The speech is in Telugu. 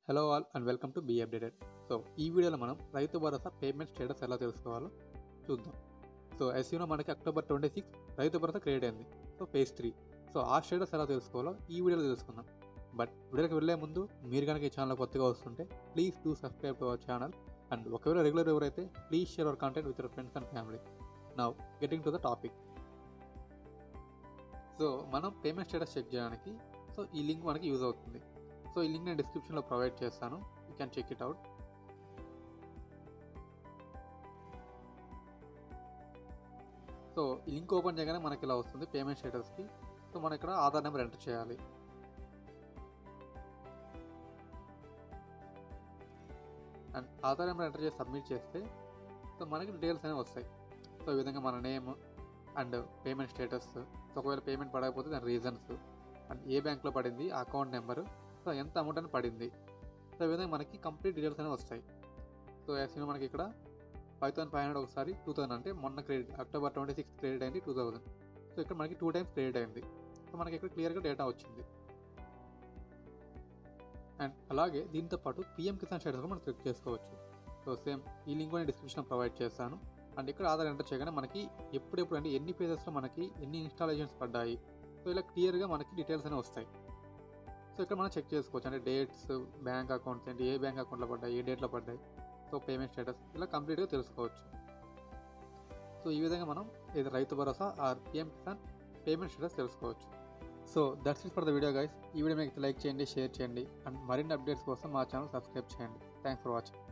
hello all and welcome to be updated so ఈ వీడియోలో మనం రైతు భరోసా పేమెంట్ స్టేటస్ ఎలా తెలుసుకోవాలో చూద్దాం సో ఎస్యూలో మనకి అక్టోబర్ ట్వంటీ సిక్స్ రైతు భరోసా క్రియేట్ అయింది సో పేజ్ త్రీ సో ఆ స్టేటస్ ఎలా తెలుసుకోవాలో ఈ వీడియోలో తెలుసుకుందాం బట్ వీడియోకి వెళ్ళే ముందు మీరు కనుక ఈ ఛానల్ కొత్తగా వస్తుంటే please do subscribe to our channel and ఒకవేళ రెగ్యులర్ ఎవరైతే please share our content with your friends and family now getting to the topic so మనం పేమెంట్ స్టేటస్ చెక్ చేయడానికి సో ఈ లింక్ మనకి యూజ్ అవుతుంది సో ఈ లింక్ నేను డిస్క్రిప్షన్లో ప్రొవైడ్ చేస్తాను you can check it out so ఈ లింక్ ఓపెన్ చేయగానే మనకి ఇలా వస్తుంది పేమెంట్ స్టేటస్కి సో మనం ఇక్కడ ఆధార్ నెంబర్ ఎంటర్ చేయాలి అండ్ ఆధార్ నెంబర్ ఎంటర్ చేసి సబ్మిట్ చేస్తే సో మనకి డీటెయిల్స్ అనేవి వస్తాయి సో ఈ విధంగా మన name and payment status so ఒకవేళ పేమెంట్ పడకపోతే దాని రీజన్స్ అండ్ ఏ బ్యాంక్లో పడింది ఆ అకౌంట్ నెంబరు సో ఎంత అమౌంట్ అని పడింది సో ఈ విధంగా మనకి కంప్లీట్ డీటెయిల్స్ అనేవి వస్తాయి సో యాక్చువల్గా మనకి ఇక్కడ ఫైవ్ థౌసండ్ ఫైవ్ హండ్రెడ్ ఒకసారి టూ థౌసండ్ అంటే మొన్న credit October twenty six credit అయింది టూ థౌసండ్ సో ఇక్కడ మనకి టూ టైమ్స్ క్రెడిట్ అయింది సో మనకి ఇక్కడ క్లియర్గా డేటా వచ్చింది అండ్ అలాగే దీంతో పాటు పిఎం కిసాన్ స్టేటస్ కూడా మనం చెక్ చేసుకోవచ్చు సో సేమ్ ఈ లింక్ నేను డిస్క్రిప్షన్ ప్రొవైడ్ చేస్తాను అండ్ ఇక్కడ ఆధార్ ఎంటర్ చేయగానే మనకి ఎప్పుడెప్పుడు అంటే ఎన్ని పేజెస్లో మనకి ఎన్ని ఇన్స్టాలేషన్స్ పడ్డాయి సో ఇలా క్లియర్గా మనకి డీటెయిల్స్ అనేవి వస్తాయి సో ఇక్కడ మనం చెక్ చేసుకోవచ్చు అంటే డేట్స్ బ్యాంక్ అకౌంట్స్ ఏంటి ఏ బ్యాంక్ అకౌంట్లో పడ్డాయి ఏ డేట్లో పడ్డాయి సో పేమెంట్ స్టేటస్ ఇలా కంప్లీట్గా తెలుసుకోవచ్చు సో ఈ విధంగా మనం ఇది Rythu Bharosa or PM Kisan payment status తెలుసుకోవచ్చు so that's it for the video guys ఈ వీడియో మీకు లైక్ చేయండి షేర్ చేయండి అండ్ మరిన్ని అప్డేట్స్ కోసం మా ఛానల్ సబ్స్క్రైబ్ చేయండి థ్యాంక్స్ ఫర్ వాచింగ్